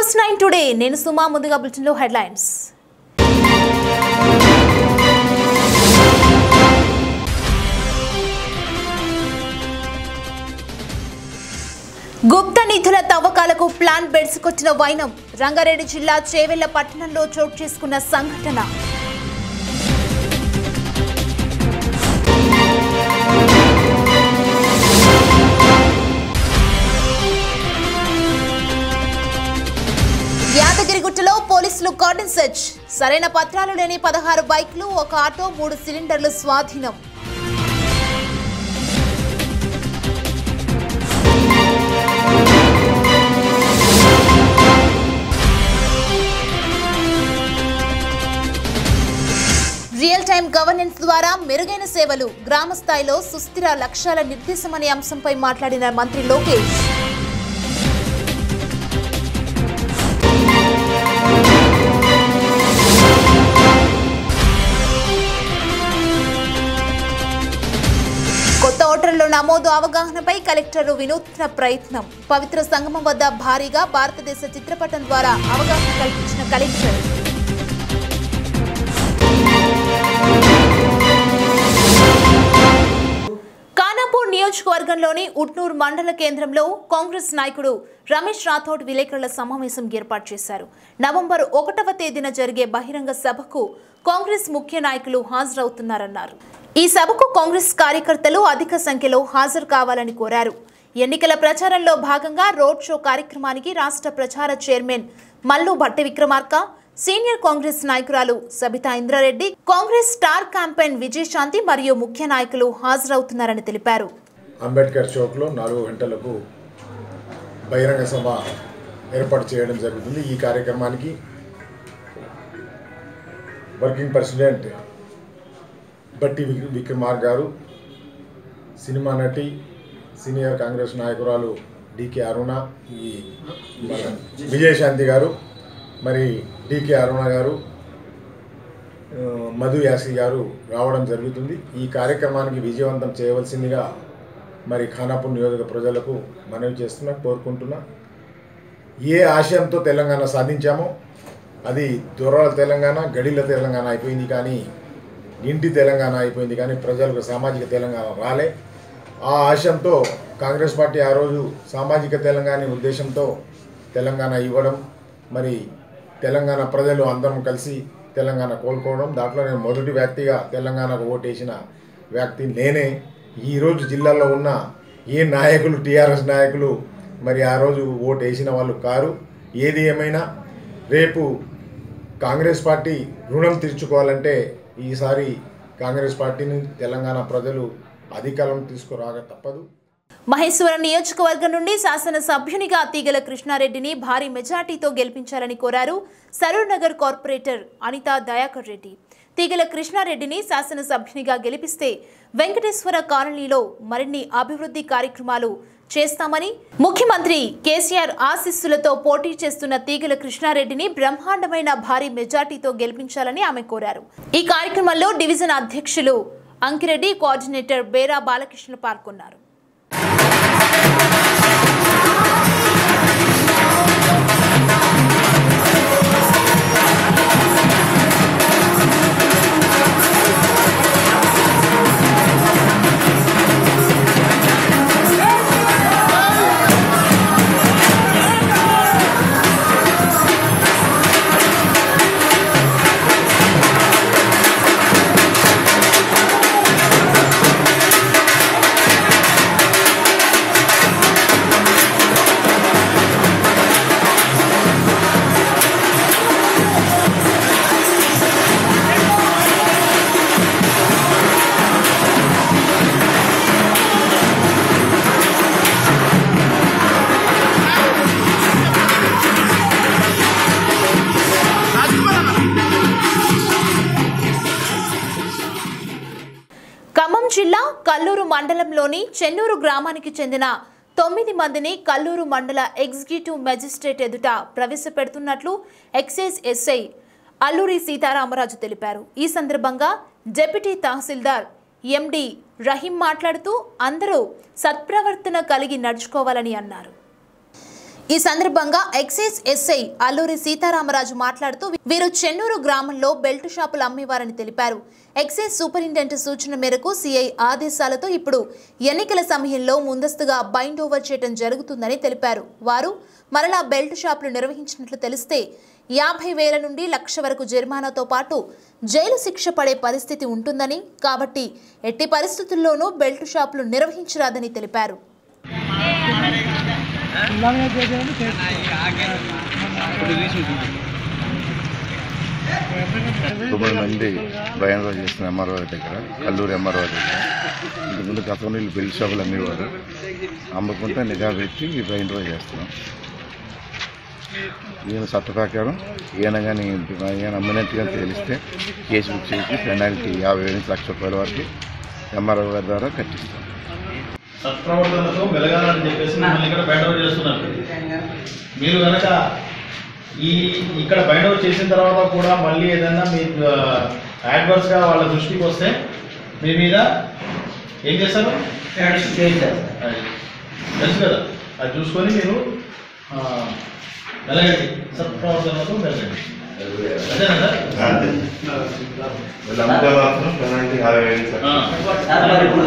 News nine today నేను సుమా ముందుగా బులెటిన్లో హెడ్లైన్స్ గుప్త నిధుల తవ్వకాలకు ప్లాన్ బెడ్స్కొచ్చిన వైనం రంగారెడ్డి జిల్లా చేవెళ్ల పట్టణంలో చోటు చేసుకున్న సంఘటన యాదగిరిగుట్టలో పోలీసులు కార్డన్ సెర్చ్ సరైన పత్రాలు లేని పదహారు బైక్లు ఒక ఆటో మూడు సిలిండర్లు స్వాధీనం రియల్ టైం గవర్నెన్స్ ద్వారా మెరుగైన సేవలు గ్రామ స్థాయిలో సుస్థిర లక్ష్యాల నిర్దేశం అనే అంశంపై మాట్లాడిన మంత్రి లోకేష్ కొత్త ఓటర్ల నమోదు అవగాహనపై కలెక్టర్ వినూత్న ప్రయత్నం పవిత్ర సంగమం వద్ద భారీగా భారతదేశ చిత్రపటం ద్వారా అవగాహన కల్పించిన కలెక్టర్ ఖానాపూర్ నియోజకవర్గంలోని ఉట్నూరు మండల కేంద్రంలో కాంగ్రెస్ నాయకుడు రమేష్ రాథోడ్ విలేకరుల సమావేశం ఏర్పాటు చేశారు నవంబర్ ఒకటవ తేదీన జరిగే బహిరంగ సభకు కాంగ్రెస్ ముఖ్య నాయకులు హాజరవుతున్నారన్నారు ఈ సభకు కాంగ్రెస్ కార్యకర్తలు అధిక సంఖ్యలో హాజరు కావాలని కోరారు ఎన్నికల ప్రచారంలో భాగంగా రోడ్ షో కార్యక్రమానికి రాష్ట్ర ప్రచార చైర్మన్ మల్లు భట్టి విక్రమార్క సీనియర్ కాంగ్రెస్ నాయకురాలు సబితా ఇంద్రారెడ్డి కాంగ్రెస్ స్టార్ క్యాంపెయిన్ విజయశాంతి మరియు ముఖ్య నాయకులు హాజరవుతున్నారని తెలిపారు అంబేద్కర్ చౌక్లో నాలుగు గంటలకు బహిరంగ సభ ఏర్పాటు చేయడం జరుగుతుంది ఈ కార్యక్రమానికి వర్కింగ్ ప్రెసిడెంట్ బట్టి విక్- విక్రమార్ గారు సినిమా నటి సీనియర్ కాంగ్రెస్ నాయకురాలు డికే అరుణ ఈ మన విజయశాంతి గారు మరి డికే అరుణ గారు ఆ, మధు యాసి గారు రావడం జరుగుతుంది ఈ కార్యక్రమానికి విజయవంతం చేయవలసిందిగా మరి ఖానాపూర్ నియోజక ప్రజలకు మనవి చేస్తున్నా కోరుకుంటున్నా ఏ ఆశయంతో తెలంగాణ సాధించామో అది దొరల తెలంగాణ గడిల తెలంగాణ అయిపోయింది కానీ ఇంటి తెలంగాణ అయిపోయింది కానీ ప్రజలకు సామాజిక తెలంగాణ రాలే ఆ ఆశయంతో కాంగ్రెస్ పార్టీ ఆ రోజు సామాజిక తెలంగాణ ఉద్దేశంతో తెలంగాణ ఇవ్వడం మరి తెలంగాణ ప్రజలు అందరం కలిసి తెలంగాణ కోలుకోవడం దాంట్లో నేను మొదటి వ్యక్తిగా తెలంగాణకు ఓటేసిన వ్యక్తి నేనే ఈరోజు జిల్లాలో ఉన్న ఏ నాయకులు టీఆర్ఎస్ నాయకులు మరి ఆ రోజు ఓటు వేసిన వాళ్ళు కారు ఏది ఏమైనా రేపు కాంగ్రెస్ పార్టీ రుణం తీర్చుకోవాలంటే ఈసారి కాంగ్రెస్ పార్టీని తెలంగాణ ప్రజలు అధికారం తీసుకురాక తప్పదు మహేశ్వరం నియోజకవర్గం నుండి శాసనసభ్యునిగా తీగల కృష్ణారెడ్డిని భారీ మెజార్టీతో గెలిపించాలని కోరారు సరూర్ నగర్ కార్పొరేటర్ అనితా దయాకర్ రెడ్డి తీగల కృష్ణారెడ్డిని శాసనసభ్యునిగా గెలిపిస్తే వెంకటేశ్వర కాలనీలో మరిన్ని అభివృద్ధి కార్యక్రమాలు చేస్తామని ముఖ్యమంత్రి కేసీఆర్ ఆశీస్సులతో పోటీ చేస్తున్న తీగల కృష్ణారెడ్డిని బ్రహ్మాండమైన భారీ మెజార్టీతో గెలిపించాలని ఆమె కోరారు ఈ కార్యక్రమంలో డివిజన్ అధ్యక్షులు అంకిరెడ్డి కోఆర్డినేటర్ బేరా బాలకృష్ణ పాల్గొన్నారు ఖమ్మం జిల్లా కల్లూరు మండలంలోని చెన్నూరు గ్రామానికి చెందిన తొమ్మిది మందిని కల్లూరు మండల ఎగ్జిక్యూటివ్ మెజిస్ట్రేట్ ఎదుట ప్రవేశపెడుతున్నట్లు ఎక్సైజ్ ఎస్ఐ అల్లూరి సీతారామరాజు తెలిపారు ఈ సందర్భంగా డిప్యూటీ తహసీల్దార్ ఎండి రహీం మాట్లాడుతూ అందరూ సత్ప్రవర్తన కలిగి నడుచుకోవాలని అన్నారు ఈ సందర్భంగా ఎక్సైజ్ ఎస్ఐ అల్లూరి సీతారామరాజు మాట్లాడుతూ వీరు చెన్నూరు గ్రామంలో బెల్ట్ షాపులు అమ్మేవారని తెలిపారు ఎక్సైజ్ సూపరింటెండెంట్ సూచన మేరకు సిఐ ఆదేశాలతో ఇప్పుడు ఎన్నికల సమయంలో ముందస్తుగా బైండ్ ఓవర్ చేయడం జరుగుతుందని తెలిపారు వారు మరలా బెల్ట్ షాపులు నిర్వహించినట్లు తెలిస్తే యాభై వేల నుండి లక్ష వరకు జరిమానాతో పాటు జైలు శిక్ష పడే పరిస్థితి ఉంటుందని కాబట్టి ఎట్టి పరిస్థితుల్లోనూ బెల్ట్ షాపులు నిర్వహించరాదని తెలిపారు తొమ్మిది మంది భయంలో చేస్తున్న ఎంఆర్ఓ దగ్గర కల్లూరు ఎంఆర్ఓ దగ్గర ఇంతకుముందు గతంలో వీళ్ళు బెల్ట్ షాపులు అమ్మేవారు అమ్మకుంటే నిఘా పెట్టి భయంలో చేస్తున్నాం ఈయన చట్ట ప్రకారం ఈయన కానీ ఈయన అమ్మినట్టుగా తెలిస్తే కేసు బుక్ చేసి పెనాల్టీ యాభై వేల నుంచి లక్ష రూపాయల వరకు ఎంఆర్ఓ గారి ద్వారా కట్టిస్తాం సత్ప్రవర్తనతో వెలగాలని చెప్పేసి మిమ్మల్ని ఇక్కడ బైండ్ అవుట్ చేస్తున్నారు మీరు కనుక ఈ ఇక్కడ బైండ్ అవుట్ చేసిన తర్వాత కూడా మళ్ళీ ఏదైనా మీ యాడ్వర్స్ గా వాళ్ళ దృష్టికి వస్తే మీ మీద ఏం చేస్తారు అది తెలుసు కదా అది చూసుకొని మీరు ఆ, వెలగండి సత్ప్రవర్తనతో వెలగండి అదేనా సార్ వీళ్ళు అమ్మితే మాత్రం పెనాల్టీ యాభై వేలు ఆ. సార్ మరి ఇప్పుడు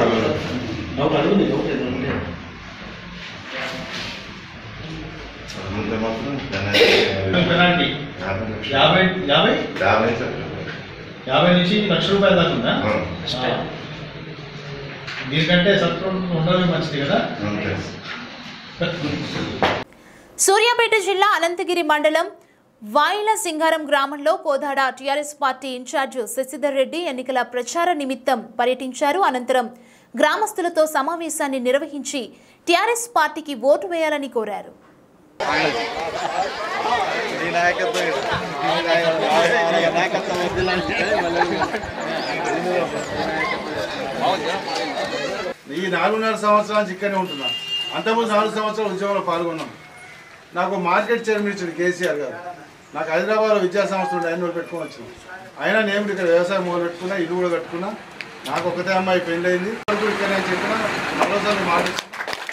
అమ్మితే మాత్రం పెనాల్టీ పెనాల్టీ యాభై లక్షలు. యాభై యాభై యాభై లక్షలు. యాభై నుంచి లక్ష రూపాయల దాకా ఉందా ఆ. ఆ. దీనికంటే సత్ప్రవర్తన ఉండడం మంచిది కదా అంతే సూర్యాపేట జిల్లా అనంతగిరి మండలం వాయిల సింగారం గ్రామంలో Kodad TRS party incharge Sasidhar Reddy ఎన్నికల ప్రచార నిమిత్తం పర్యటించారు అనంతరం గ్రామస్తులతో సమావేశాన్ని నిర్వహించి టీఆర్ఎస్ పార్టీకి ఓటు వేయాలని కోరారు ఈ నాలుగున్నర సంవత్సరాల నుంచి ఇక్కడనే ఉంటున్నా అంతకుముందు నాలుగు సంవత్సరాలు ఉద్యోగంలో పాల్గొన్నాం నాకు మార్కెట్ చైర్మన్ ఇచ్చాడు కేసీఆర్ గారు నాకు హైదరాబాద్లో విద్యా సంస్థ ఉండే ఆయన పెట్టుకొని వచ్చినాం అయినా నేను కూడా ఇక్కడ వ్యవసాయం మొదలు పెట్టుకున్నా ఇల్లు కూడా కట్టుకున్నా నాకు ఒకతే అమ్మాయి పెళ్ళయింది ఇప్పుడు ఇక్కడ నేను చెప్పిన మరోసారి మాట ఇస్తున్నా.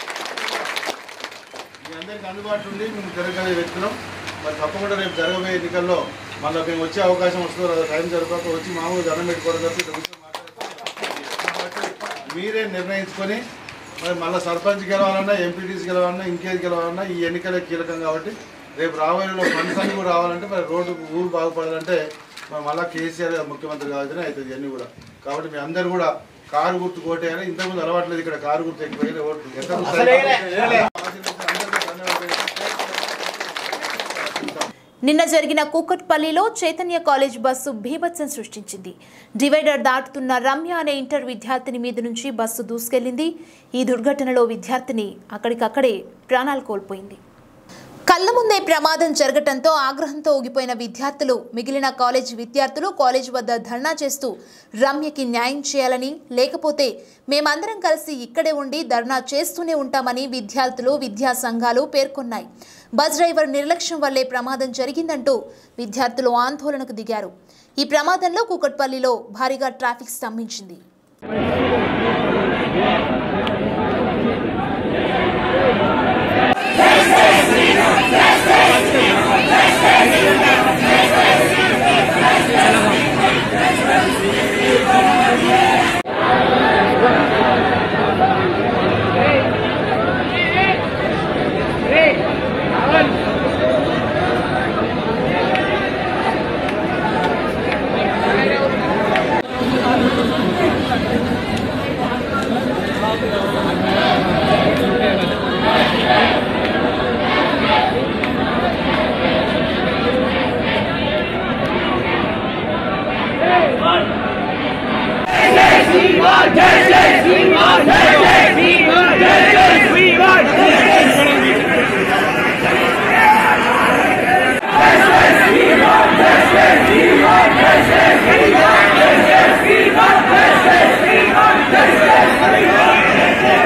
మీ అందరికీ అందుబాటులో ఉండి మేము జరగగలిగే వ్యక్తులం మరి తప్పకుండా రేపు జరగబోయే ఎన్నికల్లో మళ్ళీ మేము వచ్చే అవకాశం వస్తుందో రాదో టైం జరగక వచ్చి మామూలుగా దండం పెట్టుకోవడం తప్ప ఇక్కడ కూర్చొని మాట్లాడుకోవడం కాబట్టి మీరే నిర్ణయించుకొని మరి మళ్ళీ సర్పంచ్ గెలవాలన్నా ఎంపీటీసీ గెలవాలన్నా ఇంకేది గెలవాలన్నా ఈ ఎన్నికలే కీలకం కాబట్టి రేపు రాబోయేలో ఫండ్స్ అన్ని కూడా రావాలంటే మరి రోడ్డు ఊరు బాగుపడాలంటే మరి మళ్ళీ కేసీఆర్ గారు ముఖ్యమంత్రి కావాల్సిన అవుతుంది ఇవన్నీ కూడా కాబట్టి మీ అందరు కూడా కారు గుర్తు కోటేయాలి ఇంతకుముందు అలవాట్లేదు ఇక్కడ కారు గుర్తు ఎక్కువ ఓట్లు ఎంత నిన్న జరిగిన కూకట్పల్లిలో చైతన్య కాలేజ్ బస్సు భీభత్సం సృష్టించింది డివైడర్ దాటుతున్న రమ్య అనే ఇంటర్ విద్యార్థిని మీద నుంచి బస్సు దూసుకెళ్లింది ఈ దుర్ఘటనలో విద్యార్థిని అక్కడికక్కడే ప్రాణాలు కోల్పోయింది కళ్ళ ముందే ప్రమాదం జరగటంతో ఆగ్రహంతో ఊగిపోయిన విద్యార్థులు మిగిలిన కాలేజ్ విద్యార్థులు కాలేజ్ వద్ద ధర్నా చేస్తూ రమ్యకి న్యాయం చేయాలని లేకపోతే మేమందరం కలిసి ఇక్కడే ఉండి ధర్నా చేస్తూనే ఉంటామని విద్యార్థులు విద్యా సంఘాలు పేర్కొన్నాయి బస్ డ్రైవర్ నిర్లక్ష్యం వల్లే ప్రమాదం జరిగిందంటూ విద్యార్థులు ఆందోళనకు దిగారు ఈ ప్రమాదంలో కూకట్పల్లిలో భారీగా ట్రాఫిక్ స్తంభించింది Justice!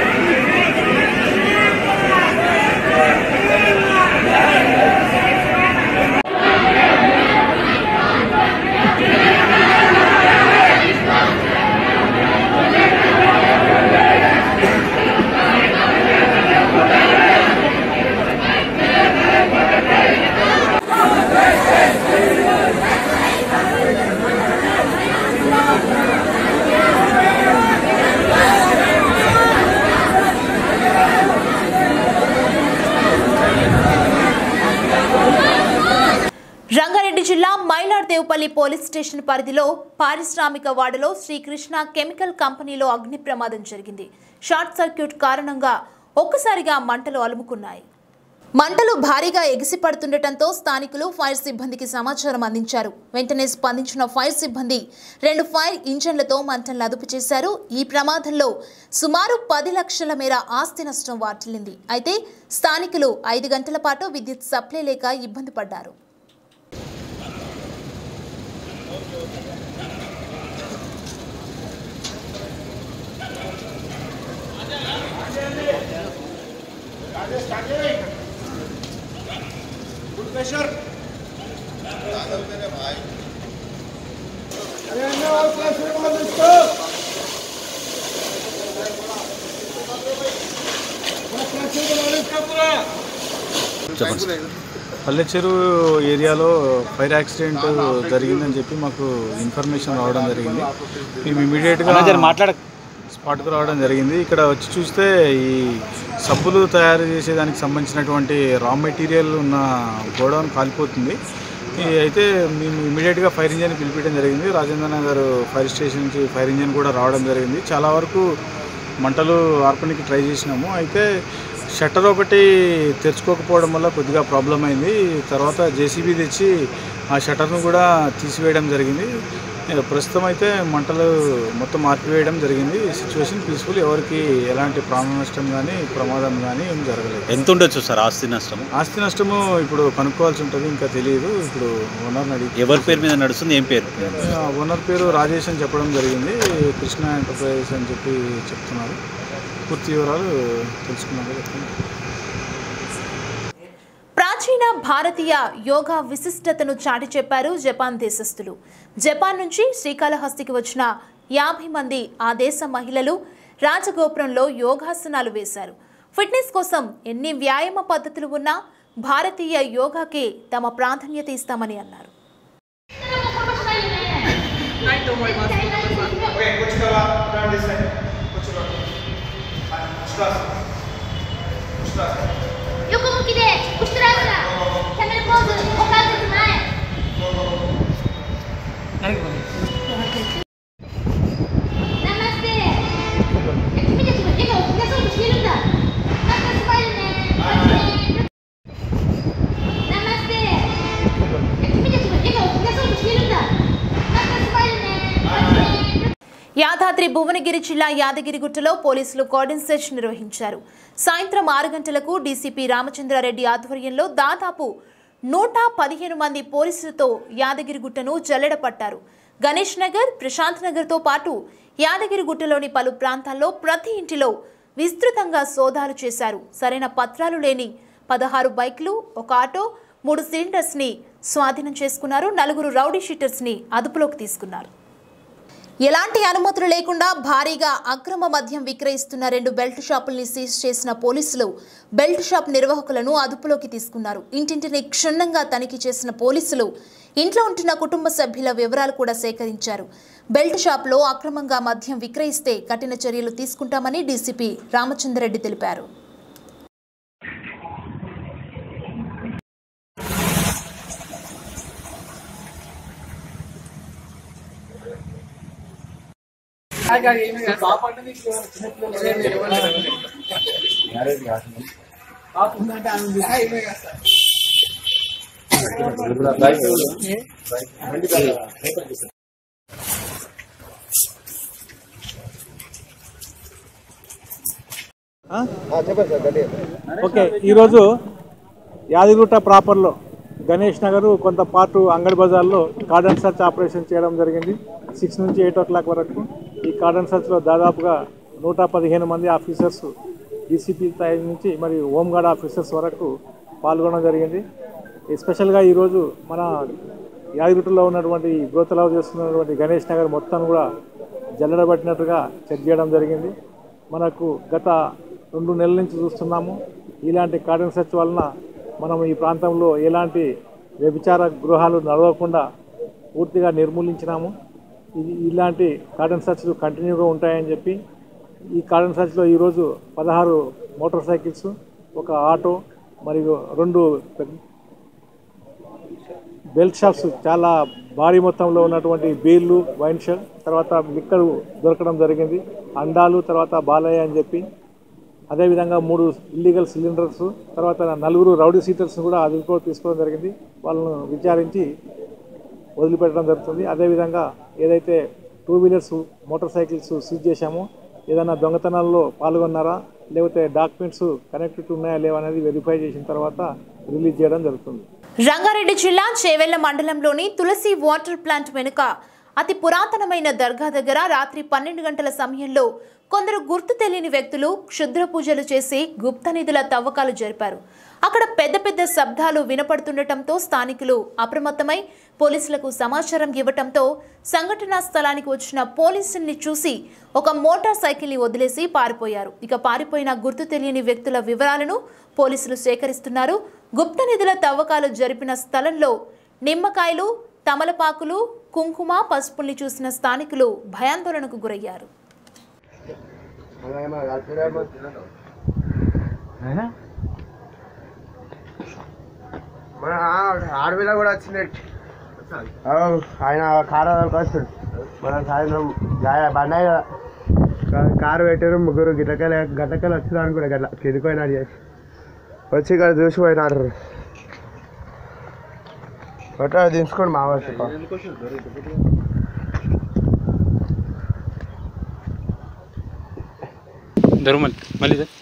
నాంపల్లి పోలీస్ స్టేషన్ పరిధిలో పారిశ్రామిక వాడలో శ్రీకృష్ణ కెమికల్ కంపెనీలో అగ్ని ప్రమాదం జరిగింది షార్ట్ సర్క్యూట్ కారణంగా ఒక్కసారిగా మంటలు అలుముకున్నాయి మంటలు భారీగా ఎగిసిపడుతుండటంతో స్థానికులు ఫైర్ సిబ్బందికి సమాచారం అందించారు వెంటనే స్పందించిన ఫైర్ సిబ్బంది రెండు ఫైర్ ఇంజన్లతో మంటలను అదుపు చేశారు ఈ ప్రమాదంలో సుమారు పది లక్షల మేర ఆస్తి నష్టం వాటిల్లింది అయితే స్థానికులు ఐదు గంటల పాటు విద్యుత్ సప్లై లేక ఇబ్బంది పడ్డారు పల్లెచెరు ఏరియాలో ఫైర్ యాక్సిడెంట్ జరిగిందని చెప్పి మాకు ఇన్ఫర్మేషన్ రావడం జరిగింది మేము ఇమీడియట్గా మాట్లాడ స్పాట్కు రావడం జరిగింది ఇక్కడ వచ్చి చూస్తే ఈ సబ్బులు తయారు చేసేదానికి సంబంధించినటువంటి రా మెటీరియల్ ఉన్న గోడౌన్ కాలిపోతుంది ఈ అయితే మేము ఇమీడియట్గా ఫైర్ ఇంజన్ పిలిపించడం జరిగింది రాజేంద్ర నగర్ ఫైర్ స్టేషన్ నుంచి ఫైర్ ఇంజన్ కూడా రావడం జరిగింది చాలా వరకు మంటలు ఆర్పడానికి ట్రై చేసినాము అయితే షట్టర్ ఒకటి తెరుచుకోకపోవడం వల్ల కొద్దిగా ప్రాబ్లం అయింది తర్వాత జేసీబీ తెచ్చి ఆ షట్టర్ను కూడా తీసివేయడం జరిగింది ఏ, ప్రస్తుతం అయితే మంటలు మొత్తం ఆర్పివేయడం జరిగింది సిచ్యువేషన్ పీస్ఫుల్ ఎవరికి ఎలాంటి ప్రాణ నష్టం కానీ ప్రమాదం కానీ ఏం జరగలేదు ఎంత ఉండొచ్చు సార్ ఆస్తి నష్టం ఆస్తి నష్టము ఇప్పుడు కనుక్కోవాల్సి ఉంటుంది ఇంకా తెలియదు ఇప్పుడు ఓనర్ని అడిగి ఎవరి పేరు మీద నడుస్తుంది ఏం పేరు ఆ, ఓనర్ పేరు రాజేష్ అని చెప్పడం జరిగింది కృష్ణ ఎంటర్ప్రైజెస్ అని చెప్పి చెప్తున్నారు పూర్తి వివరాలు తెలుసుకున్నాక చెప్తాను ప్రాచీన భారతీయ యోగా విశిష్టతను చాటి చెప్పారు జపాన్ దేశస్థులు జపాన్ నుంచి శ్రీకాళహస్తికి వచ్చిన యాభై మంది ఆ దేశ మహిళలు రాజగోపురంలో యోగాసనాలు వేశారు ఫిట్నెస్ కోసం ఎన్ని వ్యాయామ పద్ధతులు ఉన్నా భారతీయ యోగాకే తమ ప్రాధాన్యత ఇస్తామని అన్నారు 横向きでウスラウスラキャメルポーズ股関節前ナマステえ君たちの笑顔を引き出そうとしているんだマスタースマイルねナマステえ君たちの笑顔を引き出そうとしているんだマスタースマイルね యాదాద్రి భువనగిరి జిల్లా యాదగిరిగుట్టలో పోలీసులు కార్డన్ సెర్చ్ నిర్వహించారు సాయంత్రం ఆరు గంటలకు డీసీపీ రామచంద్రారెడ్డి ఆధ్వర్యంలో దాదాపు నూట పదిహేను మంది పోలీసులతో యాదగిరిగుట్టను జల్లెడ పట్టారు గణేష్ నగర్ ప్రశాంత్ నగర్తో పాటు యాదగిరిగుట్టలోని పలు ప్రాంతాల్లో ప్రతి ఇంటిలో విస్తృతంగా సోదాలు చేశారు సరైన పత్రాలు లేని పదహారు బైక్లు ఒక ఆటో మూడు సిలిండర్స్ని స్వాధీనం చేసుకున్నారు నలుగురు రౌడీ షీటర్స్ని అదుపులోకి తీసుకున్నారు ఎలాంటి అనుమతులు లేకుండా భారీగా అక్రమ మద్యం విక్రయిస్తున్న రెండు బెల్ట్ షాపుల్ని సీజ్ చేసిన పోలీసులు బెల్ట్ షాప్ నిర్వాహకులను అదుపులోకి తీసుకున్నారు ఇంటింటిని క్షుణ్ణంగా తనిఖీ చేసిన పోలీసులు ఇంట్లో ఉంటున్న కుటుంబ సభ్యుల వివరాలు కూడా సేకరించారు బెల్ట్ షాప్లో అక్రమంగా మద్యం విక్రయిస్తే కఠిన చర్యలు తీసుకుంటామని డీసీపీ రామచంద్రరెడ్డి తెలిపారు ఓకే ఈరోజు యాదగిరిగుట్ట ప్రాపర్లో గణేష్ నగర్ కొంత పార్ట్ అంగడి బజార్లో కార్డన్ సర్చ్ ఆపరేషన్ చేయడం జరిగింది సిక్స్ నుంచి ఎయిట్ ఓ క్లాక్ వరకు ఈ కార్డన్ సర్చ్లో దాదాపుగా నూట పదిహేను మంది ఆఫీసర్స్ డీసీపీ స్థాయి నుంచి మరియు హోంగార్డ్ ఆఫీసర్స్ వరకు పాల్గొనడం జరిగింది ఎస్పెషల్గా ఈరోజు మన యాదగిరిగుట్టలో ఉన్నటువంటి గోతలావు చేస్తున్నటువంటి గణేష్ నగర్ మొత్తం కూడా జల్లడబట్టినట్టుగా చెక్ చేయడం జరిగింది మనకు గత రెండు నెలల నుంచి చూస్తున్నాము ఇలాంటి కార్డన్ సెర్చ్ వలన మనం ఈ ప్రాంతంలో ఎలాంటి వ్యభిచార గృహాలు నడవకుండా పూర్తిగా నిర్మూలించినాము ఇది ఇలాంటి కార్డన్ సెర్చ్లు కంటిన్యూగా ఉంటాయని చెప్పి ఈ కార్డన్ సెర్చ్లో ఈరోజు పదహారు మోటార్ సైకిల్స్ ఒక ఆటో మరియు రెండు పెద్ద బెల్ట్ షాప్స్ చాలా భారీ మొత్తంలో ఉన్నటువంటి బీర్లు వైన్ షాప్ తర్వాత లిక్కర్ దొరకడం జరిగింది అండాలు తర్వాత బాలయ్య అని చెప్పి అదేవిధంగా మూడు ఇల్లీగల్ సిలిండర్స్ తర్వాత నలుగురు రౌడీ సీటర్స్ కూడా అదుపులో తీసుకోవడం జరిగింది వాళ్ళను విచారించి వదిలిపెట్టడం జరుగుతుంది అదేవిధంగా ఏదైతే two wheelers motorcycles seize చేశామో ఏదైనా దొంగతనాల్లో పాల్గొన్నారా లేకపోతే డాక్యుమెంట్స్ కనెక్టెడ్ ఉన్నాయా లేవా అనేది వెరిఫై చేసిన తర్వాత రిలీజ్ చేయడం జరుగుతుంది రంగారెడ్డి జిల్లా చేవెళ్ల మండలంలోని తులసి వాటర్ ప్లాంట్ వెనుక అతి పురాతనమైన దర్గా దగ్గర రాత్రి పన్నెండు గంటల సమయంలో కొందరు గుర్తు తెలియని వ్యక్తులు క్షుద్ర పూజలు చేసి గుప్త నిధుల తవ్వకాలు జరిపారు అక్కడ పెద్ద పెద్ద శబ్దాలు వినపడుతుండటంతో స్థానికులు అప్రమత్తమై పోలీసులకు సమాచారం ఇవ్వటంతో సంఘటనా స్థలానికి వచ్చిన పోలీసుల్ని చూసి ఒక మోటార్ సైకిల్ని వదిలేసి పారిపోయారు ఇక పారిపోయిన గుర్తు తెలియని వ్యక్తుల వివరాలను పోలీసులు సేకరిస్తున్నారు గుప్త నిధుల తవ్వకాలు జరిపిన స్థలంలో నిమ్మకాయలు తమలపాకులు కుంకుమ పసుపుల్ని చూసిన స్థానికులు భయాందోళనకు గురయ్యారు మన ఆడపిల్ల కూడా వచ్చినట్టు ఆయన కారు వస్తాడు మన సాయంత్రం గాయ- బండాయి కదా. కా- కారు పెట్టారు ముగ్గురు గిట్టకలు గట్టకలు వచ్చినారు కూడా గట్ల కిందిపోయినాడు చేసి వచ్చి ఇక్కడ చూసిపోయినారు ఒట్ట దించుకోండి మా వచ్చి ధర్మల్ మళ్ళీ దా.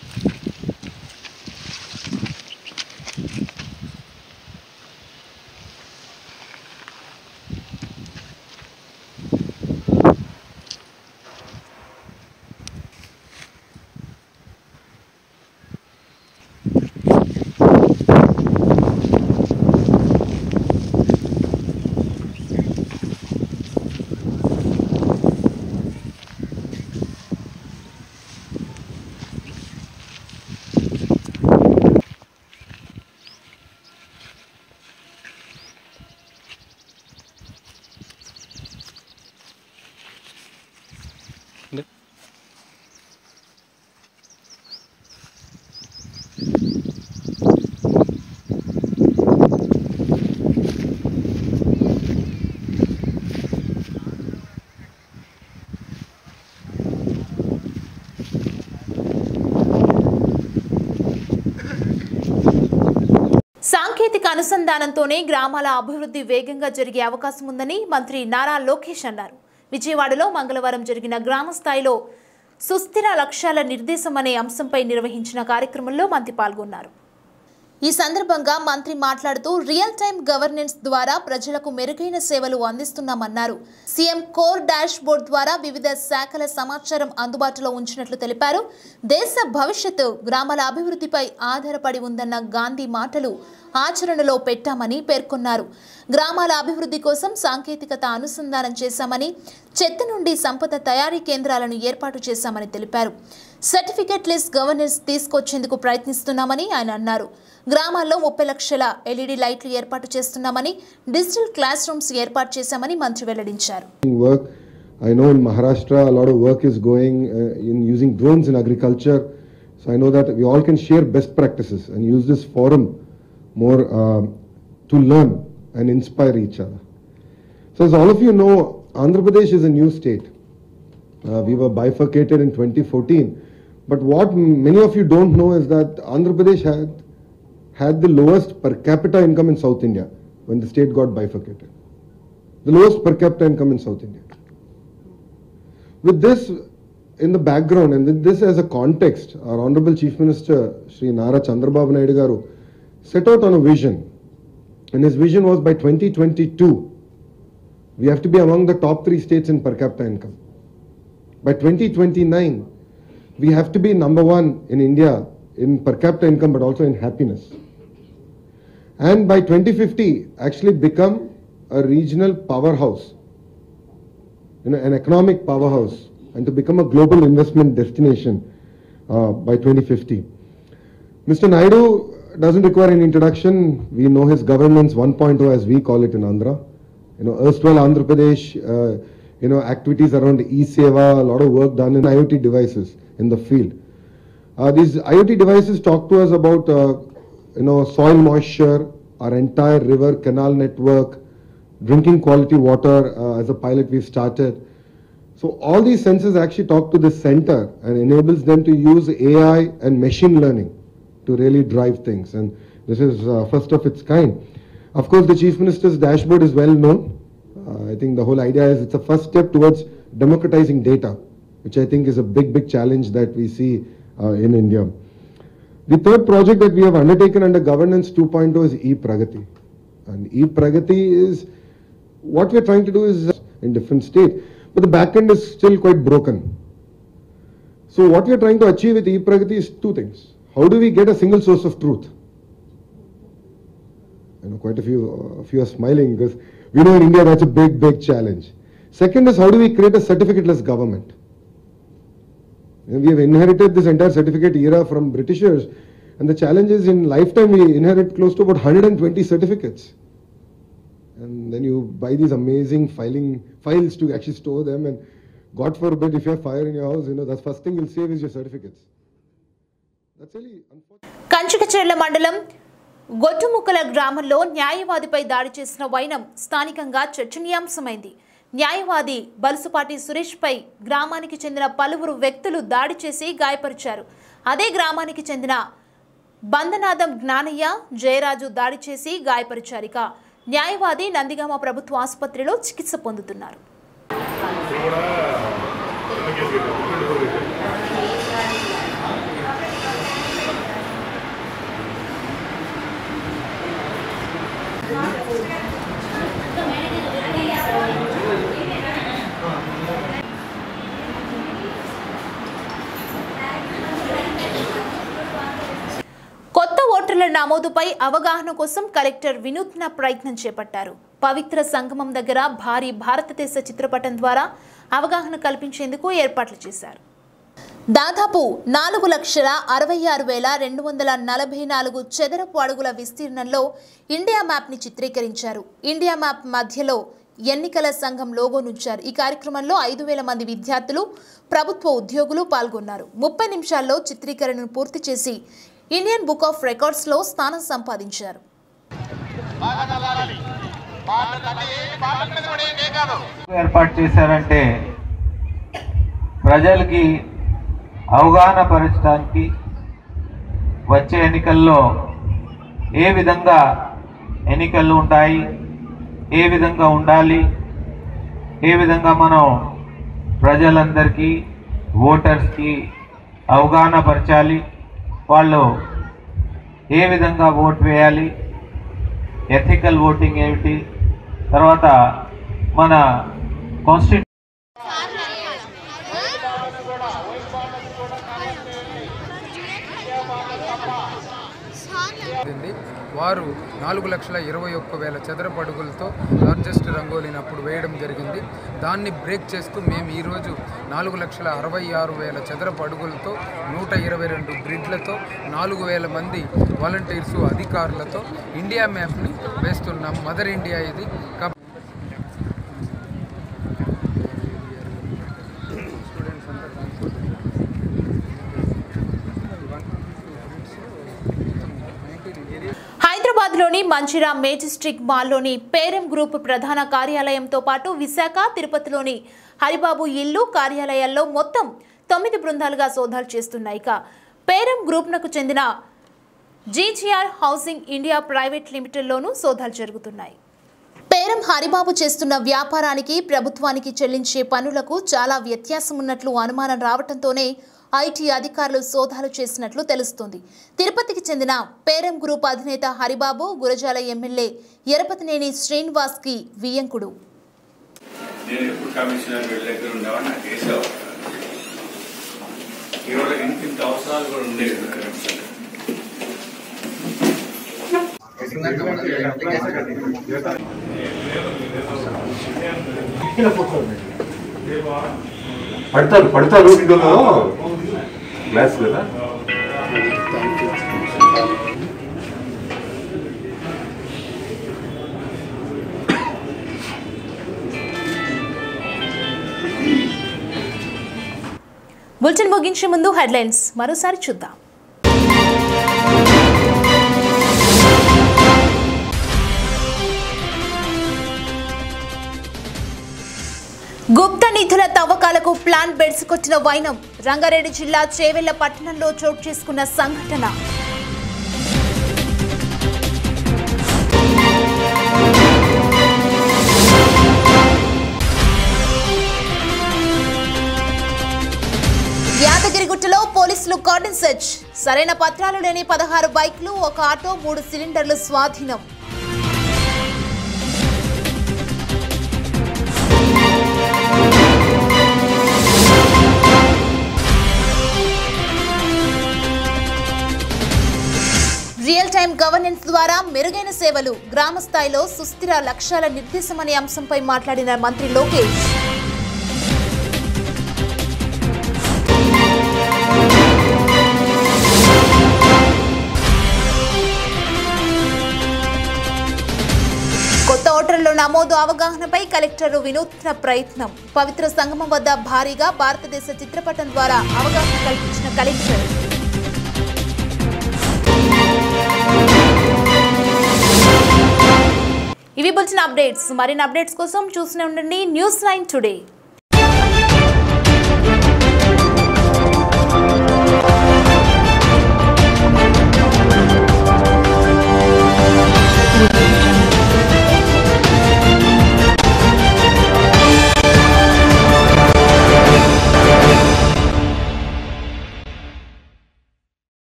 సాంకేతిక అనుసంధానంతోనే గ్రామాల అభివృద్ధి వేగంగా జరిగే అవకాశం ఉందని మంత్రి నారా లోకేష్ అన్నారు విజయవాడలో మంగళవారం జరిగిన గ్రామ స్థాయిలో సుస్థిర లక్ష్యాల నిర్దేశం అనే అంశంపై నిర్వహించిన కార్యక్రమంలో మంత్రి పాల్గొన్నారు ఈ సందర్భంగా మంత్రి మాట్లాడుతూ రియల్ టైం గవర్నెన్స్ ద్వారా ప్రజలకు మెరుగైన సేవలు అందిస్తున్నామన్నారు సీఎం కోర్ డాష్ బోర్డ్ ద్వారా వివిధ శాఖల సమాచారం అందుబాటులో ఉంచినట్లు తెలిపారు దేశ భవిష్యత్తు గ్రామాల అభివృద్ధిపై ఆధారపడి ఉందన్న గాంధీ మాటలు ఆచరణలో పెట్టామని పేర్కొన్నారు గ్రామాల అభివృద్ధి కోసం సాంకేతికత అనుసంధానం చేశామని చెత్త నుండి సంపద తయారీ కేంద్రాలను ఏర్పాటు చేశామని తెలిపారు సర్టిఫికెట్ లెస్ గవర్నెన్స్ తీసుకొచ్చేందుకు ప్రయత్నిస్తున్నామని ఆయన అన్నారు గ్రామాల్లో ముప్పై లక్షల ఎల్ఈడి లైట్లు ఏర్పాటు చేస్తున్నామని డిజిటల్ క్లాస్ రూమ్స్ ఏర్పాటు చేశామని మంత్రి వెల్లడించారు work. I know in Maharashtra a lot of work is going uh, in using drones in agriculture. So I know that we all can share best practices and use this forum more uh, to learn and inspire each other. So as all of you know, Andhra Pradesh is a new state. Uh, we were bifurcated in 2014. But what m- many of you don't know is that Andhra Pradesh had had the lowest per capita income in South India when the state got bifurcated the lowest per capita income in South India. With this in the background and with this as a context, our Honorable Chief Minister Sri Nara Chandrababu Naidu Garu set out on a vision. And his vision was by 2022, we have to be among the top three states in per capita income. By 2029, we have to be number one in India in per capita income but also in happiness. And by 2050, actually become a regional powerhouse, you know, an economic powerhouse, and to become a global investment destination uh, by 2050. Mr. Naidu doesn't require an introduction. We know his governance 1.0 as we call it in Andhra. You know, erstwhile Andhra Pradesh, uh, you know, activities around e-seva, a lot of work done in IoT devices in the field. Uh, these IoT devices talk to us about, uh, you know, soil moisture, our entire river canal network, drinking quality water uh, as a pilot we've started. So all these sensors actually talk to the center and enables them to use AI and machine learning to really drive things. And this is uh, first of its kind. Of course, the Chief Minister's dashboard is well known. Uh, I think the whole idea is it's a first step towards democratizing data, which I think is a big, big challenge that we see uh, in India. The third project that we have undertaken under Governance 2.0 is e-Pragati. And e-Pragati is what we're trying to do is in different state, but the backend is still quite broken. So what we're trying to achieve with e-Pragati is two things. How do we get a single source of truth? I know quite a few, a few are smiling because we know in India that's a big, big challenge. Second is how do we create a certificateless government? And we have inherited this entire certificate era from Britishers, and the challenge is in lifetime we inherit close to about 120 certificates. And then you buy these amazing filing files to actually store them, and God forbid if you have fire in your house, you know, that's first thing you'll save is your certificates. That's really unfortunate. కంచుకచెర్ల మండలం గొట్టుముక్కల గ్రామంలో న్యాయవాదిపై దాడి చేసిన వైనం స్థానికంగా చర్చనీయాంశమైంది న్యాయవాది బలుసుపాటి సురేష్పై గ్రామానికి చెందిన పలువురు వ్యక్తులు దాడి చేసి గాయపరిచారు అదే గ్రామానికి చెందిన బందనాదం జ్ఞానయ్య జయరాజు దాడి చేసి గాయపరిచారు ఇక న్యాయవాది నందిగామ ప్రభుత్వ ఆసుపత్రిలో చికిత్స పొందుతున్నారు కొత్త ఓటర్ల నమోదుపై అవగాహన కోసం కలెక్టర్ వినూత్న ప్రయత్నం చేపట్టారు పవిత్ర సంగమం దగ్గర భారీ భారతదేశ చిత్రపటం ద్వారా అవగాహన కల్పించేందుకు ఏర్పాట్లు చేశారు దాదాపు నాలుగు లక్షల అరవై ఆరు వేల రెండు వందల నలభై నాలుగు చదరపు అడుగుల విస్తీర్ణంలో ఇండియా మ్యాప్ని చిత్రీకరించారు ఇండియా మ్యాప్ మధ్యలో ఎన్నికల సంఘం లోగో నుంచారు ఈ కార్యక్రమంలో ఐదు వేల మంది విద్యార్థులు ప్రభుత్వ ఉద్యోగులు పాల్గొన్నారు ముప్పై నిమిషాల్లో చిత్రీకరణను పూర్తి చేసి ఇండియన్ బుక్ ఆఫ్ రికార్డ్స్లో స్థానం సంపాదించారు ఏర్పాటు చేశారంటే ప్రజలకి అవగాహన పరచడానికి వచ్చే ఎన్నికల్లో ఏ విధంగా ఎన్నికలు ఉంటాయి ఏ విధంగా ఉండాలి ఏ విధంగా మనం ప్రజలందరికీ ఓటర్స్కి అవగాహన పరచాలి వాళ్ళు ఏ విధంగా ఓట్ వేయాలి ఎథికల్ ఓటింగ్ ఏమిటి తర్వాత మన కాన్స్టిట్యూ జరిగింది వారు నాలుగు లక్షల ఇరవై ఒక్క వేల చదరపు అడుగులతో లార్జెస్ట్ రంగోలీని అప్పుడు వేయడం జరిగింది దాన్ని బ్రేక్ చేస్తూ మేము ఈరోజు నాలుగు లక్షల అరవై ఆరు వేల చదరపు అడుగులతో నూట ఇరవై రెండు గ్రిడ్లతో నాలుగు వేల మంది వాలంటీర్సు అధికారులతో ఇండియా మ్యాప్ని వేస్తున్నాం మదర్ ఇండియా ఇది కాబట్టి హైదరాబాద్లోని మంచిరా మేజిస్ట్రిక్ మాల్లోని పేరం గ్రూప్ ప్రధాన కార్యాలయంతో పాటు విశాఖ తిరుపతిలోని హరిబాబు ఇల్లు కార్యాలయాల్లో మొత్తం తొమ్మిది బృందాలుగా సోదాలు చేస్తున్నాయి ఇక పేరం గ్రూప్నకు చెందిన జీజీఆర్ హౌసింగ్ ఇండియా ప్రైవేట్ లిమిటెడ్లోనూ సోదాలు జరుగుతున్నాయి పేరం హరిబాబు చేస్తున్న వ్యాపారానికి ప్రభుత్వానికి చెల్లించే పనులకు చాలా వ్యత్యాసం ఉన్నట్లు అనుమానం రావడంతోనే ఐటీ అధికారులు సోదాలు చేసినట్లు తెలుస్తోంది తిరుపతికి చెందిన పేరం గ్రూప్ అధినేత హరిబాబు గురజాల ఎమ్మెల్యే ఎరపతినేని శ్రీనివాస్కి వియ్యంకుడు నేను ఎప్పుడు కమిషనర్ వీళ్ళ దగ్గర ఉండేవాడిని నాకు వేసేవాడు ఈరోజు ఇంత ఇంత అవసరాలు కూడా ఉండేవి పడతారు పడతారు ఇందులో గ్లాస్ కదా బులెటిన్ ముగించే ముందు హెడ్లైన్స్ మరోసారి చూద్దాం గుప్త నిధుల తవ్వకాలకు ప్లాన్ బెడ్సుకొచ్చిన వైనం రంగారెడ్డి జిల్లా చేవెళ్ల పట్టణంలో చోటు చేసుకున్న సంఘటన యాదగిరిగుట్టలో పోలీసులు కార్డన్ సెర్చ్ సరైన పత్రాలు లేని పదహారు బైక్లు ఒక ఆటో మూడు సిలిండర్లు స్వాధీనం రియల్ టైం గవర్నెన్స్ ద్వారా మెరుగైన సేవలు గ్రామ స్థాయిలో సుస్థిర లక్ష్యాల నిర్దేశం అనే అంశంపై మాట్లాడిన మంత్రి లోకేష్ కొత్త ఓటర్ల నమోదు అవగాహనపై కలెక్టర్ వినూత్న ప్రయత్నం పవిత్ర సంగమం వద్ద భారీగా భారతదేశ చిత్రపటం ద్వారా అవగాహన కల్పించిన కలెక్టర్ ఇవి బుల్చిన అప్డేట్స్ మరిన్ని అప్డేట్స్ కోసం చూస్తూనే ఉండండి న్యూస్ నైన్ టుడే